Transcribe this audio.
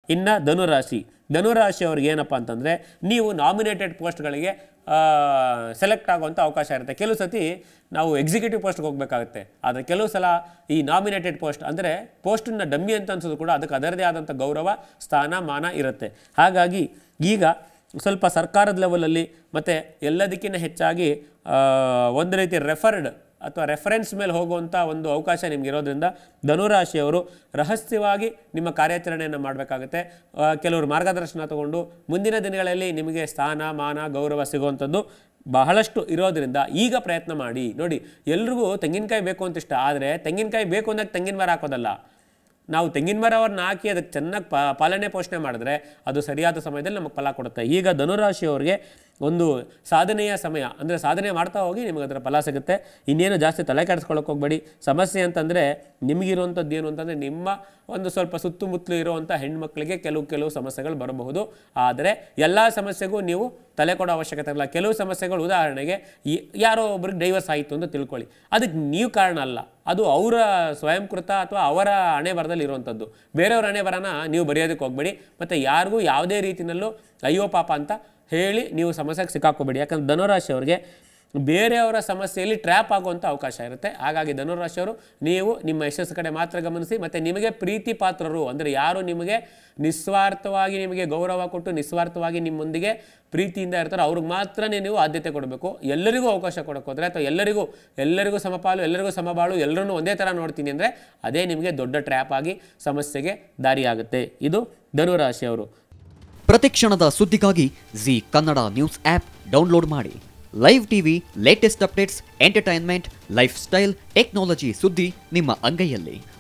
ಇನ್ನು ಧನುರಾಶಿ ಧನುರಾಶಿ ಅವ್ರಿಗೆ ಏನಪ್ಪ ಅಂತಂದರೆ ನೀವು ನಾಮಿನೇಟೆಡ್ ಪೋಸ್ಟ್ಗಳಿಗೆ ಸೆಲೆಕ್ಟ್ ಆಗುವಂಥ ಅವಕಾಶ ಇರುತ್ತೆ ಕೆಲವು ಸತಿ ನಾವು ಎಕ್ಸಿಕ್ಯೂಟಿವ್ ಪೋಸ್ಟ್ಗೆ ಹೋಗಬೇಕಾಗುತ್ತೆ ಆದರೆ ಕೆಲವು ಸಲ ಈ ನಾಮಿನೇಟೆಡ್ ಪೋಸ್ಟ್ ಅಂದರೆ ಪೋಸ್ಟನ್ನ ಡಮ್ಮಿ ಅಂತ ಅನ್ಸೋದು ಕೂಡ ಅದಕ್ಕೆ ಅದರದೇ ಆದಂಥ ಗೌರವ ಸ್ಥಾನ ಮಾನ ಇರುತ್ತೆ ಹಾಗಾಗಿ ಈಗ ಸ್ವಲ್ಪ ಸರ್ಕಾರದ ಲೆವೆಲಲ್ಲಿ ಮತ್ತು ಎಲ್ಲದಕ್ಕಿಂತ ಹೆಚ್ಚಾಗಿ ಆ, ಒಂದು ರೀತಿ ರೆಫರ್ಡ್ ಅಥವಾ ರೆಫರೆನ್ಸ್ ಮೇಲೆ ಹೋಗುವಂಥ ಒಂದು ಅವಕಾಶ ನಿಮ್ಗೆ ಇರೋದ್ರಿಂದ ಧನುರಾಶಿಯವರು ರಹಸ್ಯವಾಗಿ ನಿಮ್ಮ ಕಾರ್ಯಾಚರಣೆಯನ್ನು ಮಾಡಬೇಕಾಗುತ್ತೆ ಕೆಲವರು ಮಾರ್ಗದರ್ಶನ ತಗೊಂಡು ಮುಂದಿನ ದಿನಗಳಲ್ಲಿ ನಿಮಗೆ ಸ್ಥಾನ ಮಾನ ಗೌರವ ಸಿಗುವಂಥದ್ದು ಬಹಳಷ್ಟು ಇರೋದ್ರಿಂದ ಈಗ ಪ್ರಯತ್ನ ಮಾಡಿ ನೋಡಿ ಎಲ್ರಿಗೂ ತೆಂಗಿನಕಾಯಿ ಬೇಕು ಅಂತ ಇಷ್ಟ ಆದರೆ ತೆಂಗಿನಕಾಯಿ ಬೇಕು ಅಂದಾಗ ತೆಂಗಿನ ಮರ ಹಾಕೋದಲ್ಲ ನಾವು ತೆಂಗಿನ ಮರವನ್ನು ಹಾಕಿ ಅದಕ್ಕೆ ಚೆನ್ನಾಗಿ ಪ ಪಾಲನೆ ಪೋಷಣೆ ಮಾಡಿದ್ರೆ ಅದು ಸರಿಯಾದ ಸಮಯದಲ್ಲಿ ನಮಗೆ ಫಲ ಕೊಡುತ್ತೆ ಈಗ ಧನುರಾಶಿಯವರಿಗೆ ಒಂದು ಸಾಧನೆಯ ಸಮಯ ಅಂದರೆ ಸಾಧನೆ ಮಾಡ್ತಾ ಹೋಗಿ ನಿಮಗೆ ಅದರ ಫಲ ಸಿಗುತ್ತೆ ಇನ್ನೇನು ಜಾಸ್ತಿ ತಲೆ ಕೆಡಿಸ್ಕೊಳ್ಳೋಕೆ ಹೋಗಬೇಡಿ ಸಮಸ್ಯೆ ಅಂತಂದರೆ ನಿಮಗಿರುವಂಥದ್ದು ಏನು ಅಂತಂದರೆ ನಿಮ್ಮ ಒಂದು ಸ್ವಲ್ಪ ಸುತ್ತಮುತ್ತಲು ಇರುವಂಥ ಹೆಣ್ಮಕ್ಳಿಗೆ ಕೆಲವು ಕೆಲವು ಸಮಸ್ಯೆಗಳು ಬರಬಹುದು ಆದರೆ ಎಲ್ಲ ಸಮಸ್ಯೆಗೂ ನೀವು ತಲೆ ಕೊಡೋ ಅವಶ್ಯಕತೆ ಇಲ್ಲ ಕೆಲವು ಸಮಸ್ಯೆಗಳು ಉದಾಹರಣೆಗೆ ಈ ಯಾರೋ ಒಬ್ರಿಗೆ ಡೈವರ್ಸ್ ಆಯಿತು ಅಂತ ತಿಳ್ಕೊಳ್ಳಿ ಅದಕ್ಕೆ ನೀವು ಕಾರಣ ಅಲ್ಲ ಅದು ಅವರ ಸ್ವಯಂಕೃತ ಅಥವಾ ಅವರ ಹಣೆ ಬರದಲ್ಲಿ ಇರುವಂಥದ್ದು ಬೇರೆಯವ್ರ ಹಣೆ ಬರನ ನೀವು ಬರೆಯೋದಕ್ಕೆ ಹೋಗಬೇಡಿ ಮತ್ತು ಯಾರಿಗೂ ಯಾವುದೇ ರೀತಿಯಲ್ಲೂ ಅಯ್ಯೋ ಪಾಪ ಅಂತ ಹೇಳಿ ನೀವು ಸಮಸ್ಯೆಗೆ ಸಿಕ್ಕಾಕೋಬೇಡಿ ಯಾಕಂದ್ರೆ ಧನುರಾಶಿಯವ್ರಿಗೆ ಬೇರೆಯವರ ಸಮಸ್ಯೆಯಲ್ಲಿ ಟ್ರ್ಯಾಪ್ ಆಗುವಂಥ ಅವಕಾಶ ಇರುತ್ತೆ ಹಾಗಾಗಿ ಧನುರಾಶಿಯವರು ನೀವು ನಿಮ್ಮ ಯಶಸ್ಸು ಕಡೆ ಮಾತ್ರ ಗಮನಿಸಿ ಮತ್ತು ನಿಮಗೆ ಪ್ರೀತಿ ಪಾತ್ರರು ಅಂದರೆ ಯಾರು ನಿಮಗೆ ನಿಸ್ವಾರ್ಥವಾಗಿ ನಿಮಗೆ ಗೌರವ ಕೊಟ್ಟು ನಿಸ್ವಾರ್ಥವಾಗಿ ನಿಮ್ಮೊಂದಿಗೆ ಪ್ರೀತಿಯಿಂದ ಇರ್ತಾರೋ ಅವ್ರಿಗೆ ಮಾತ್ರ ನೀವು ಆದ್ಯತೆ ಕೊಡಬೇಕು ಎಲ್ಲರಿಗೂ ಅವಕಾಶ ಕೊಡೋಕೆ ಹೋದರೆ ಅಥವಾ ಎಲ್ಲರಿಗೂ ಎಲ್ಲರಿಗೂ ಸಮಪಾಲು ಎಲ್ಲರಿಗೂ ಸಮಬಾಳು ಎಲ್ಲರನ್ನೂ ಒಂದೇ ಥರ ನೋಡ್ತೀನಿ ಅಂದರೆ ಅದೇ ನಿಮಗೆ ದೊಡ್ಡ ಟ್ರ್ಯಾಪ್ ಆಗಿ ಸಮಸ್ಯೆಗೆ ದಾರಿಯಾಗುತ್ತೆ ಇದು ಧನುರಾಶಿಯವರು ಪ್ರತಿಕ್ಷಣದ ಸುದ್ದಿಗಾಗಿ Zee Kannada news app download ಮಾಡಿ live TV latest updates entertainment lifestyle technology ಸುದ್ದಿ ನಿಮ್ಮ ಅಂಗೈಯಲ್ಲಿ